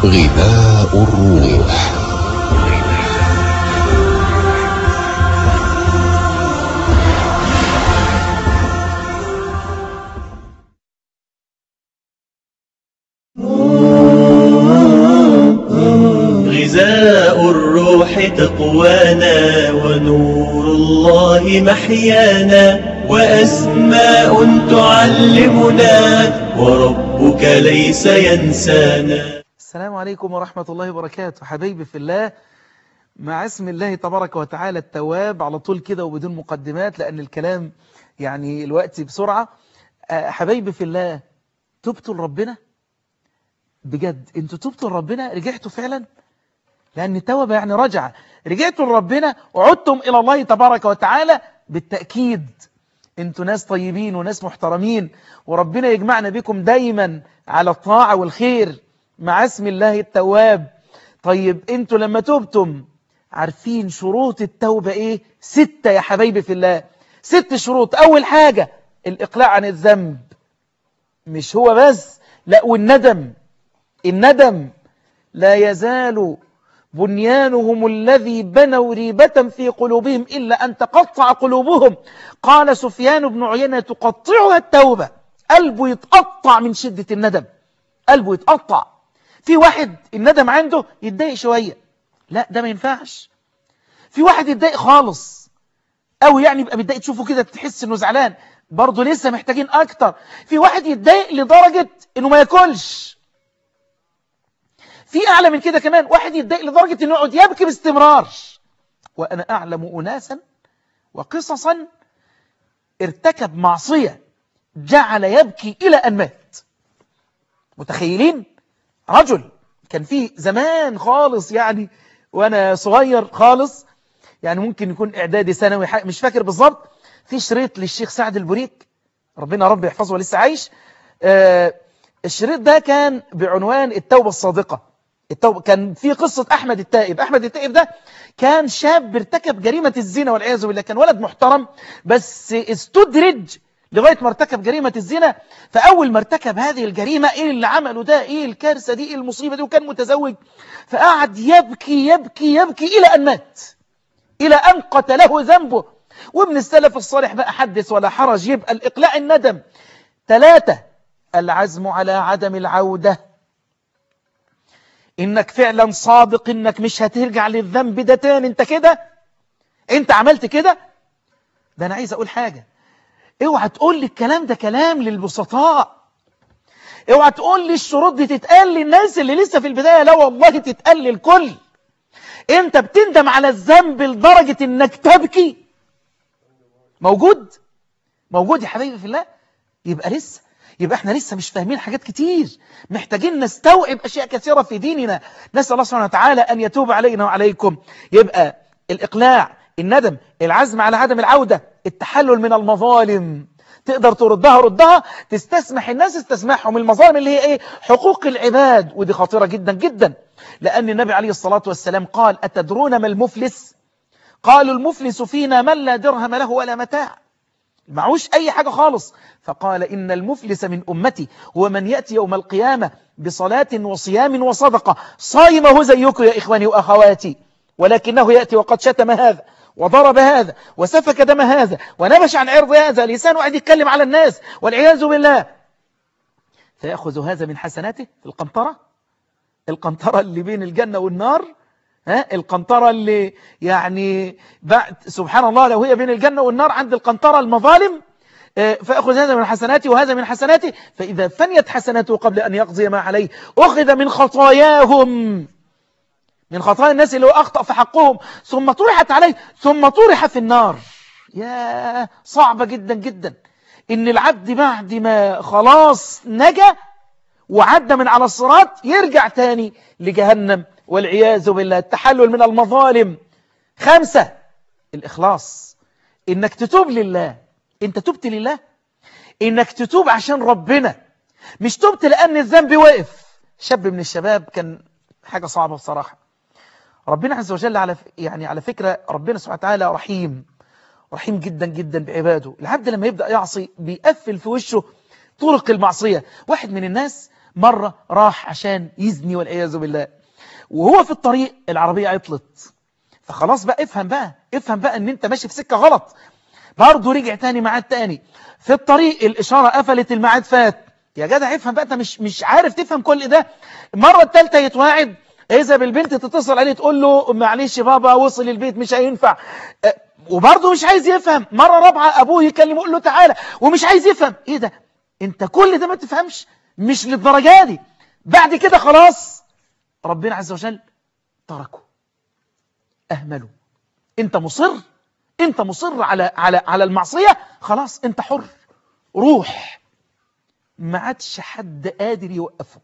غذاء الروح غذاء الروح تقوانا ونور الله محيانا وأسماء تعلمنا وربك ليس ينسانا السلام عليكم ورحمة الله وبركاته حبيبي في الله مع اسم الله تبارك وتعالى التواب على طول كده وبدون مقدمات لأن الكلام يعني الوقت بسرعة آه، حبايبي في الله تبتوا لربنا بجد انتوا تبتوا لربنا رجعتوا فعلا لأن التوبة يعني رجع رجعتوا لربنا وعدتم إلى الله تبارك وتعالى بالتأكيد انتوا ناس طيبين وناس محترمين وربنا يجمعنا بكم دايما على الطاعة والخير مع اسم الله التواب طيب انتوا لما تبتم عارفين شروط التوبة ايه ستة يا حبايبي في الله ست شروط اول حاجة الاقلاع عن الذنب مش هو بس لا والندم الندم لا يزال بنيانهم الذي بنوا ريبة في قلوبهم إلا أن تقطع قلوبهم قال سفيان بن عيينة تقطعها التوبة قلبه يتقطع من شدة الندم قلبه يتقطع في واحد الندم عنده يتضايق شوية لا ده ما ينفعش في واحد يتضايق خالص أو يعني يبقى متضايق تشوفه كده تحس إنه زعلان برضه لسه محتاجين أكتر في واحد يتضايق لدرجة إنه ما ياكلش في أعلى من كده كمان واحد يتضايق لدرجة إنه يقعد يبكي باستمرار وأنا أعلم أناسا وقصصا ارتكب معصية جعل يبكي إلى أن مات متخيلين رجل كان في زمان خالص يعني وأنا صغير خالص يعني ممكن يكون إعدادي ثانوي حاجة- مش فاكر بالظبط في شريط للشيخ سعد البريك ربنا رب يحفظه ولسه عايش آه، الشريط ده كان بعنوان التوبة الصادقة التوبة كان في قصة أحمد التائب أحمد التائب ده كان شاب ارتكب جريمة الزنا والعياذ بالله كان ولد محترم بس استدرج لغاية ما ارتكب جريمة الزنا فأول ما ارتكب هذه الجريمة إيه اللي عمله ده إيه الكارثة دي إيه المصيبة دي وكان متزوج فقعد يبكي يبكي يبكي إلى أن مات إلى أن قتله ذنبه وابن السلف الصالح بقى حدث ولا حرج يبقى الإقلاع الندم ثلاثة العزم على عدم العودة إنك فعلا صادق إنك مش هترجع للذنب ده تاني أنت كده أنت عملت كده ده أنا عايز أقول حاجة اوعى تقول لي الكلام ده كلام للبسطاء اوعى تقول لي الشروط دي تتقال للناس اللي لسه في البداية لا والله تتقال للكل انت بتندم على الذنب لدرجة انك تبكي موجود موجود يا حبيبي في الله يبقى لسه يبقى احنا لسه مش فاهمين حاجات كتير محتاجين نستوعب اشياء كثيرة في ديننا نسأل الله سبحانه وتعالى ان يتوب علينا وعليكم يبقى الاقلاع الندم العزم على عدم العودة التحلل من المظالم تقدر تردها ردها تستسمح الناس استسمحهم المظالم اللي هي ايه حقوق العباد ودي خطيرة جدا جدا لأن النبي عليه الصلاة والسلام قال أتدرون ما المفلس قالوا المفلس فينا من لا درهم له ولا متاع معوش أي حاجة خالص فقال إن المفلس من أمتي هو من يأتي يوم القيامة بصلاة وصيام وصدقة صايمه زيكم يا إخواني وأخواتي ولكنه يأتي وقد شتم هذا وضرب هذا وسفك دم هذا ونبش عن عرض هذا لسانه قاعد يتكلم على الناس والعياذ بالله فيأخذ هذا من حسناته في القنطرة القنطرة اللي بين الجنة والنار ها القنطرة اللي يعني بعد سبحان الله لو هي بين الجنة والنار عند القنطرة المظالم آه، فأخذ هذا من حسناته وهذا من حسناته فإذا فنيت حسناته قبل أن يقضي ما عليه أخذ من خطاياهم من خطايا الناس اللي هو أخطأ في حقهم ثم طرحت عليه ثم طرح في النار يا صعبة جدا جدا إن العبد بعد ما خلاص نجا وعدى من على الصراط يرجع تاني لجهنم والعياذ بالله التحلل من المظالم خمسة الإخلاص إنك تتوب لله أنت تبت لله إنك تتوب عشان ربنا مش تبت لأن الذنب وقف شاب من الشباب كان حاجة صعبة بصراحة ربنا عز وجل على يعني على فكرة ربنا سبحانه وتعالى رحيم رحيم جدا جدا بعباده العبد لما يبدأ يعصي بيقفل في وشه طرق المعصية واحد من الناس مرة راح عشان يزني والعياذ بالله وهو في الطريق العربية عطلت فخلاص بقى افهم بقى افهم بقى ان انت ماشي في سكة غلط برضه رجع تاني معاد تاني في الطريق الإشارة قفلت الميعاد فات يا جدع افهم بقى انت مش مش عارف تفهم كل ده المرة الثالثة يتواعد إذا بالبنت تتصل عليه تقول له معلش بابا وصل البيت مش هينفع أه، وبرضه مش عايز يفهم مرة رابعة أبوه يكلمه يقول له تعالى ومش عايز يفهم إيه ده أنت كل ده ما تفهمش مش للدرجة دي بعد كده خلاص ربنا عز وجل تركه أهمله أنت مصر أنت مصر على على على المعصية خلاص أنت حر روح ما عادش حد قادر يوقفه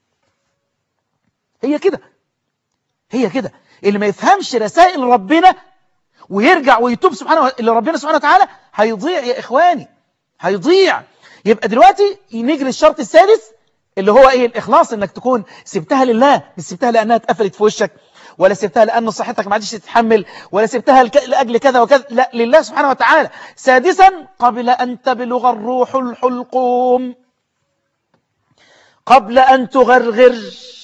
هي كده هي كده اللي ما يفهمش رسائل ربنا ويرجع ويتوب سبحانه لربنا سبحانه وتعالى هيضيع يا إخواني هيضيع يبقى دلوقتي نيجي للشرط السادس اللي هو ايه الإخلاص انك تكون سبتها لله مش سبتها لأنها اتقفلت في وشك ولا سبتها لأن صحتك ما عادش تتحمل ولا سبتها لك- لأجل كذا وكذا لا لله سبحانه وتعالى سادسا قبل أن تبلغ الروح الحلقوم قبل أن تغرغر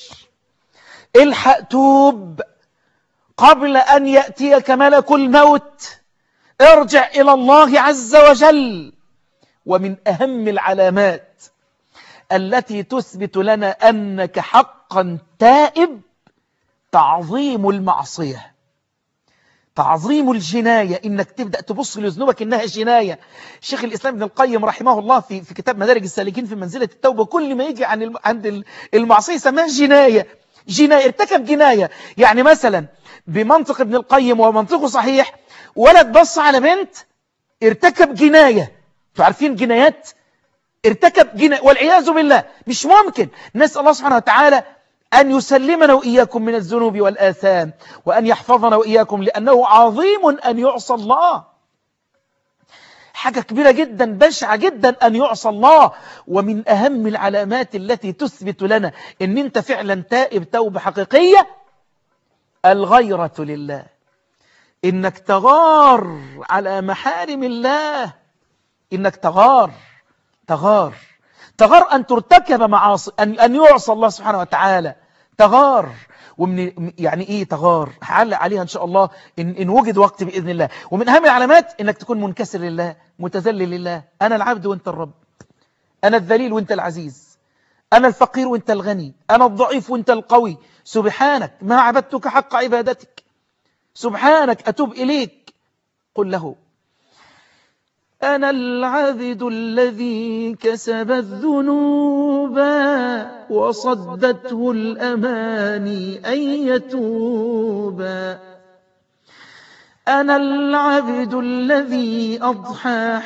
الحق توب قبل أن يأتيك ملك الموت ارجع إلى الله عز وجل ومن أهم العلامات التي تثبت لنا أنك حقا تائب تعظيم المعصية تعظيم الجناية إنك تبدأ تبص لذنوبك إنها جناية شيخ الإسلام ابن القيم رحمه الله في, في كتاب مدارج السالكين في منزلة التوبة كل ما يجي عن الم- عند المعصية سماها جناية جناية ارتكب جناية يعني مثلا بمنطق ابن القيم ومنطقه صحيح ولد بص على بنت ارتكب جناية انتوا عارفين جنايات ارتكب جناية والعياذ بالله مش ممكن نسأل الله سبحانه وتعالى أن يسلمنا وإياكم من الذنوب والآثام وأن يحفظنا وإياكم لأنه عظيم أن يعصى الله حاجة كبيرة جدا بشعة جدا أن يعصى الله ومن أهم العلامات التي تثبت لنا أن أنت فعلا تائب توبة حقيقية الغيرة لله إنك تغار على محارم الله إنك تغار تغار تغار أن ترتكب معاصي أن, أن يعصى الله سبحانه وتعالى تغار ومن يعني ايه تغار هعلق عليها ان شاء الله ان, إن وجد وقت باذن الله ومن اهم العلامات انك تكون منكسر لله متذلل لله انا العبد وانت الرب انا الذليل وانت العزيز انا الفقير وانت الغني انا الضعيف وانت القوي سبحانك ما عبدتك حق عبادتك سبحانك اتوب اليك قل له أنا العبد الذي كسب الذنوب وصدته الأماني أن يتوبا أنا العبد الذي أضحى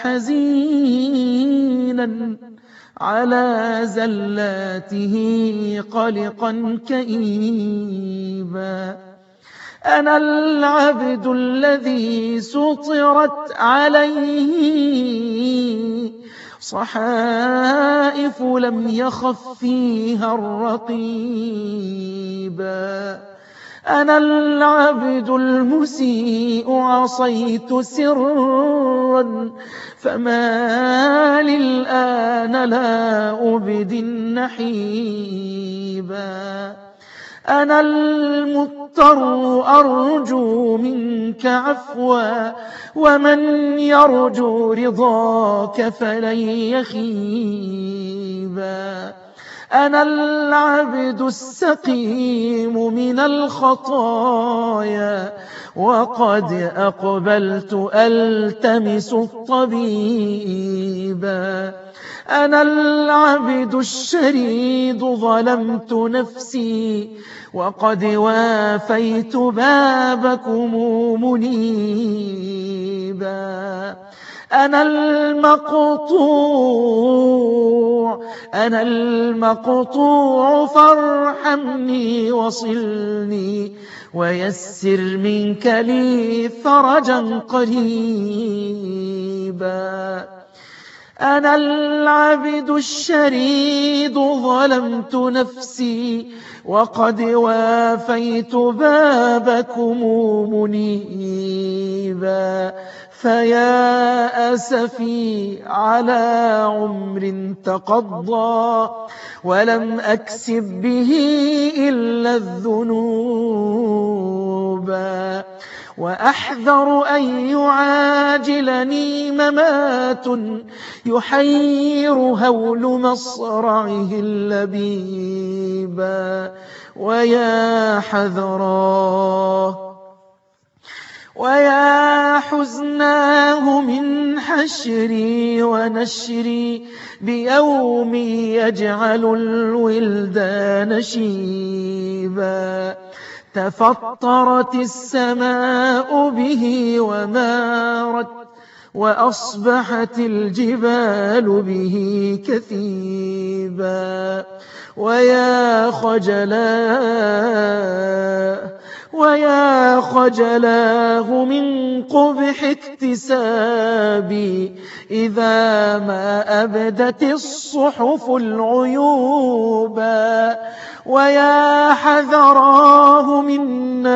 حزينا على زلاته قلقا كئيبا أنا العبد الذي سطرت عليه صحائف لم يخف فيها الرقيبا أنا العبد المسيء عصيت سرا فما للآن لا أبدي النحيبا أنا المضطر أرجو منك عفوا ومن يرجو رضاك فلن يخيبا أنا العبد السقيم من الخطايا وقد أقبلت ألتمس الطبيبا أنا العبد الشريد ظلمت نفسي وقد وافيت بابكم منيبا أنا المقطوع أنا المقطوع فارحمني وصلني ويسر منك لي فرجا قريبا أنا العبد الشريد ظلمت نفسي وقد وافيت بابكم منيبا فيا أسفي على عمر تقضى ولم أكسب به إلا الذنوب وأحذر أن يعاجلني ممات يحير هول مصرعه اللبيب ويا حذراه ويا حزناه من حشري ونشري بيوم يجعل الولدان شيبا تفطرت السماء به ومارت وأصبحت الجبال به كثيبا ويا خجلا ويا خجلاه من قبح اكتسابي إذا ما أبدت الصحف العيوبا ويا حذراه من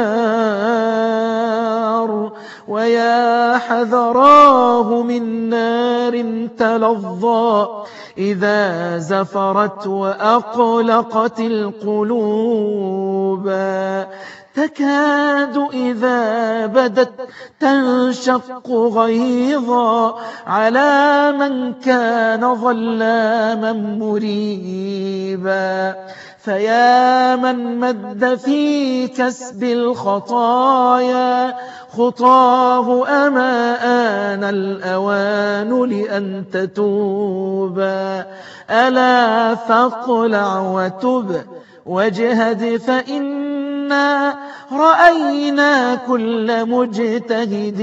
نار ويا حذراه من نار تلظى إذا زفرت وأقلقت القلوب تكاد إذا بدت تنشق غيظا على من كان ظلاما مريبا فيا من مد في كسب الخطايا خطاه أما آن الأوان لأن تتوبا ألا فاقلع وتب واجهد فإنا رأينا كل مجتهد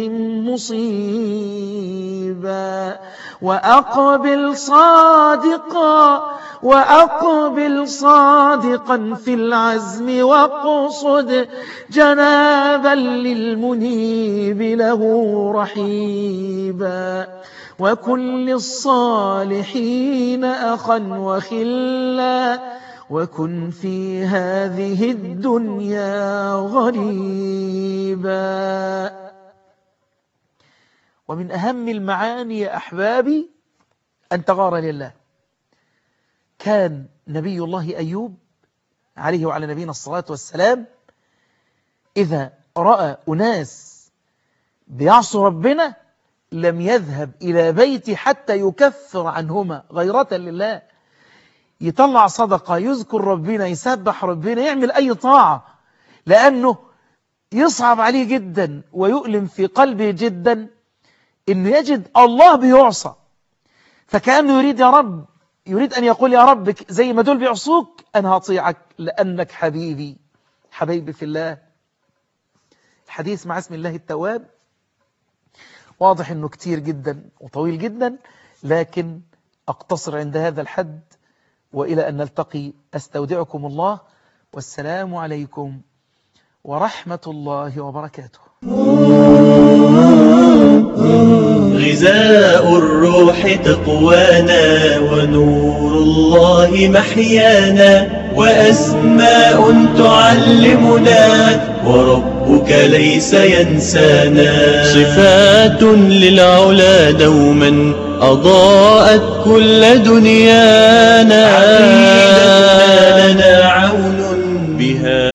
مصيبا وأقبل صادقا وأقبل صادقا في العزم واقصد جنابا للمنيب له رحيبا وكن للصالحين أخا وخلا وكن في هذه الدنيا غريبا ومن أهم المعاني يا أحبابي أن تغار لله كان نبي الله أيوب عليه وعلى نبينا الصلاة والسلام إذا رأى أناس بيعصوا ربنا لم يذهب إلى بيتي حتى يكفر عنهما غيرة لله يطلع صدقة يذكر ربنا يسبح ربنا يعمل أي طاعة لأنه يصعب عليه جدا ويؤلم في قلبه جدا إنه يجد الله بيعصى فكأنه يريد يا رب يريد أن يقول يا رب زي ما دول بيعصوك أنا هطيعك لأنك حبيبي حبيبي في الله الحديث مع اسم الله التواب واضح أنه كتير جدا وطويل جدا لكن أقتصر عند هذا الحد وإلى أن نلتقي أستودعكم الله والسلام عليكم ورحمة الله وبركاته غذاء الروح تقوانا ونور الله محيانا وأسماء تعلمنا وربك ليس ينسانا صفات للعلا دوما أضاءت كل دنيانا عقيدتنا لنا عون بها